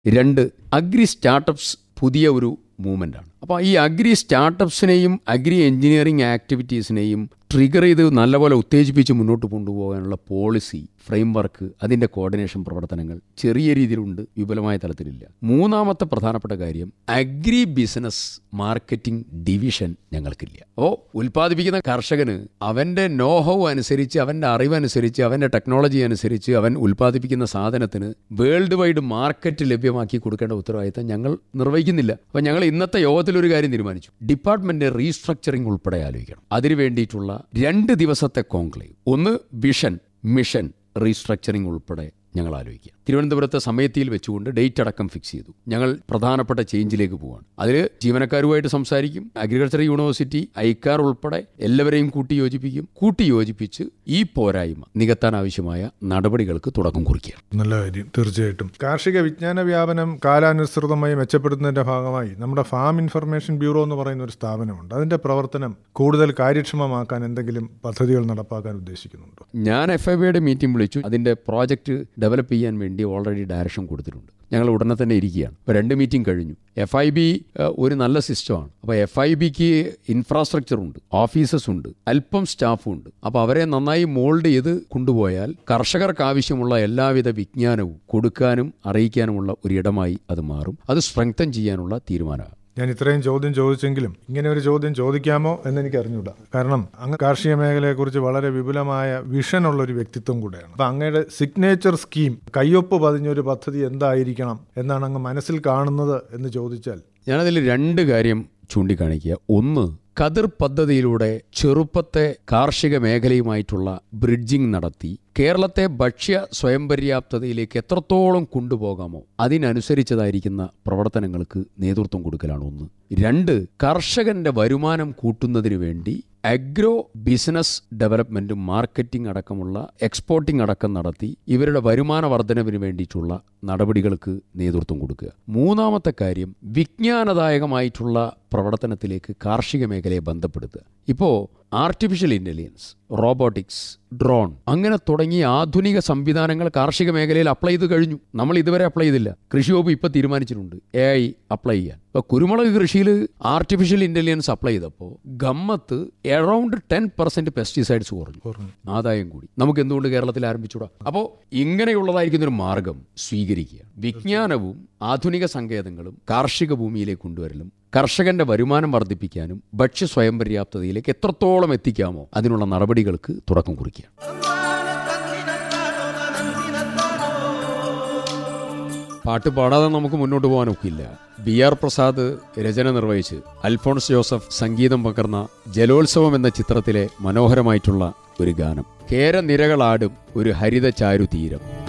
രണ്ട് agri startups പുതിയ ഒരു മൂവ്മെൻ്റ് ആണ് അപ്പോൾ ഈ അഗ്രി സ്റ്റാർട്ടപ്സിനെയും അഗ്രി എഞ്ചിനീയറിംഗ് ആക്ടിവിറ്റീസിനെയും ട്രിഗർ ചെയ്ത് നല്ലപോലെ ഉത്തേജിപ്പിച്ച് മുന്നോട്ട് കൊണ്ടുപോകാനുള്ള പോളിസി ഫ്രെയിംവർക്ക് അതിൻ്റെ കോർഡിനേഷൻ പ്രവർത്തനങ്ങൾ ചെറിയ രീതിയിലുണ്ട് വിപുലമായ തലത്തിലില്ല മൂന്നാമത്തെ പ്രധാനപ്പെട്ട കാര്യം അഗ്രി ബിസിനസ് മാർക്കറ്റിംഗ് ഡിവിഷൻ ഞങ്ങൾക്കില്ല അപ്പോൾ ഉൽപ്പാദിപ്പിക്കുന്ന കർഷകന് അവൻ്റെ നോഹൗ അനുസരിച്ച് അവൻ്റെ അറിവനുസരിച്ച് അവൻ്റെ ടെക്നോളജി അനുസരിച്ച് അവൻ ഉൽപ്പാദിപ്പിക്കുന്ന സാധനത്തിന് വേൾഡ് വൈഡ് മാർക്കറ്റ് ലഭ്യമാക്കി കൊടുക്കേണ്ട ഉത്തരവാദിത്തം ഞങ്ങൾ നിർവഹിക്കുന്നില്ല അപ്പോൾ ഞങ്ങൾ ഇന്നത്തെ യോഗത്തിൽ ഒരു കാര്യം തീരുമാനിച്ചു ഡിപ്പാർട്ട്മെന്റ് റീസ്ട്രക്ചറിംഗ് ഉൾപ്പെടെ ആലോചിക്കണം അതിനു വേണ്ടിയിട്ടുള്ള രണ്ട് ദിവസത്തെ കോൺക്ലേവ് ഒന്ന് വിഷൻ മിഷൻ റീസ്ട്രക്ചറിംഗ് ഉൾപ്പെടെ ഞങ്ങൾ ആലോചിക്കുക തിരുവനന്തപുരത്തെ സമയത്തിയിൽ വെച്ചുകൊണ്ട് ഡേറ്റ് അടക്കം ഫിക്സ് ചെയ്തു ഞങ്ങൾ പ്രധാനപ്പെട്ട ചേഞ്ചിലേക്ക് പോവാണ് അതിൽ ജീവനക്കാരുമായിട്ട് സംസാരിക്കും അഗ്രികൾച്ചർ യൂണിവേഴ്സിറ്റി ഐക്കാർ ഉൾപ്പെടെ എല്ലാവരെയും കൂട്ടി യോജിപ്പിക്കും കൂട്ടി യോജിപ്പിച്ച് ഈ പോരായ്മ നികത്താൻ ആവശ്യമായ നടപടികൾക്ക് തുടക്കം കുറിക്കുക നല്ല കാര്യം തീർച്ചയായിട്ടും കാർഷിക വിജ്ഞാന വ്യാപനം കാലാനുസൃതമായി മെച്ചപ്പെടുത്തുന്നതിന്റെ ഭാഗമായി നമ്മുടെ ഫാം ഇൻഫർമേഷൻ ബ്യൂറോ എന്ന് പറയുന്ന ഒരു സ്ഥാപനമുണ്ട് അതിന്റെ പ്രവർത്തനം കൂടുതൽ കാര്യക്ഷമമാക്കാൻ എന്തെങ്കിലും പദ്ധതികൾ നടപ്പാക്കാൻ ഉദ്ദേശിക്കുന്നുണ്ടോ ഞാൻ എഫ് ഐ ബിയുടെ മീറ്റിംഗ് വിളിച്ചു അതിന്റെ പ്രോജക്റ്റ് ഡെവലപ്പ് ചെയ്യാൻ വേണ്ടി ഓൾറെഡി ഡയറക്ഷൻ കൊടുത്തിട്ടുണ്ട് ഞങ്ങൾ ഉടനെ തന്നെ ഇരിക്കുകയാണ് ഇപ്പോൾ രണ്ട് മീറ്റിംഗ് കഴിഞ്ഞു എഫ് ഐ ബി ഒരു നല്ല സിസ്റ്റമാണ് അപ്പോൾ എഫ് ഐ ബിക്ക് ഇൻഫ്രാസ്ട്രക്ചർ ഉണ്ട് ഓഫീസസ് ഉണ്ട് അല്പം സ്റ്റാഫും ഉണ്ട് അപ്പോൾ അവരെ നന്നായി മോൾഡ് ചെയ്ത് കൊണ്ടുപോയാൽ കർഷകർക്ക് ആവശ്യമുള്ള എല്ലാവിധ വിജ്ഞാനവും കൊടുക്കാനും അറിയിക്കാനുമുള്ള ഒരു ഇടമായി അത് മാറും അത് സ്ട്രെങ്തൻ ചെയ്യാനുള്ള തീരുമാനമാണ് ഞാൻ ഇത്രയും ചോദ്യം ചോദിച്ചെങ്കിലും ഇങ്ങനെ ഒരു ചോദ്യം ചോദിക്കാമോ എന്ന് എനിക്ക് അറിഞ്ഞൂടാ കാരണം അങ്ങ് കാർഷിക മേഖലയെക്കുറിച്ച് വളരെ വിപുലമായ വിഷൻ ഉള്ള ഒരു വ്യക്തിത്വം കൂടെയാണ് അപ്പൊ അങ്ങയുടെ സിഗ്നേച്ചർ സ്കീം കയ്യൊപ്പ് പതിഞ്ഞൊരു പദ്ധതി എന്തായിരിക്കണം എന്നാണ് അങ്ങ് മനസ്സിൽ കാണുന്നത് എന്ന് ചോദിച്ചാൽ ഞാനതിൽ രണ്ട് കാര്യം ചൂണ്ടിക്കാണിക്കുക ഒന്ന് കതിർ പദ്ധതിയിലൂടെ ചെറുപ്പത്തെ കാർഷിക മേഖലയുമായിട്ടുള്ള ബ്രിഡ്ജിംഗ് നടത്തി കേരളത്തെ ഭക്ഷ്യ സ്വയം പര്യാപ്തതയിലേക്ക് എത്രത്തോളം കൊണ്ടുപോകാമോ അതിനനുസരിച്ചതായിരിക്കുന്ന പ്രവർത്തനങ്ങൾക്ക് നേതൃത്വം കൊടുക്കലാണ് ഒന്ന് രണ്ട് കർഷകന്റെ വരുമാനം കൂട്ടുന്നതിന് വേണ്ടി അഗ്രോ ബിസിനസ് ഡെവലപ്മെന്റും മാർക്കറ്റിംഗ് അടക്കമുള്ള എക്സ്പോർട്ടിംഗ് അടക്കം നടത്തി ഇവരുടെ വരുമാന വർധനവിന് വേണ്ടിയിട്ടുള്ള നടപടികൾക്ക് നേതൃത്വം കൊടുക്കുക മൂന്നാമത്തെ കാര്യം വിജ്ഞാനദായകമായിട്ടുള്ള പ്രവർത്തനത്തിലേക്ക് കാർഷിക മേഖലയെ ബന്ധപ്പെടുത്തുക ഇപ്പോൾ ആർട്ടിഫിഷ്യൽ ഇൻ്റലിജൻസ് റോബോട്ടിക്സ് ഡ്രോൺ അങ്ങനെ തുടങ്ങിയ ആധുനിക സംവിധാനങ്ങൾ കാർഷിക മേഖലയിൽ അപ്ലൈ ചെയ്ത് കഴിഞ്ഞു നമ്മൾ ഇതുവരെ അപ്ലൈ ചെയ്തില്ല കൃഷി വകുപ്പ് ഇപ്പൊ തീരുമാനിച്ചിട്ടുണ്ട് എ ഐ അപ്ലൈ ചെയ്യാൻ ഇപ്പൊ കുരുമുളക് കൃഷിയിൽ ആർട്ടിഫിഷ്യൽ ഇന്റലിജൻസ് അപ്ലൈ ചെയ്തപ്പോൾ ഗമ്മത്ത് എറൗണ്ട് ടെൻ പെർസെന്റ് പെസ്റ്റിസൈഡ്സ് കുറഞ്ഞു ആദായം കൂടി നമുക്ക് എന്തുകൊണ്ട് കേരളത്തിൽ ആരംഭിച്ചൂടാ അപ്പോൾ ഇങ്ങനെയുള്ളതായിരിക്കുന്ന ഒരു മാർഗം സ്വീകരിക്കുക വിജ്ഞാനവും ആധുനിക സങ്കേതങ്ങളും കാർഷിക ഭൂമിയിലേക്ക് കൊണ്ടുവരലും കർഷകന്റെ വരുമാനം വർദ്ധിപ്പിക്കാനും ഭക്ഷ്യ സ്വയം പര്യാപ്തതയിലേക്ക് എത്രത്തോളം എത്തിക്കാമോ അതിനുള്ള നടപടികൾക്ക് തുടക്കം കുറിക്കുക പാട്ട് പാടാതെ നമുക്ക് മുന്നോട്ട് പോകാൻ ഒക്കില്ല ബി ആർ പ്രസാദ് രചന നിർവഹിച്ച് അൽഫോൺസ് ജോസഫ് സംഗീതം പകർന്ന ജലോത്സവം എന്ന ചിത്രത്തിലെ മനോഹരമായിട്ടുള്ള ഒരു ഗാനം കേരനിരകളാടും ഒരു ഹരിത ചാരു തീരം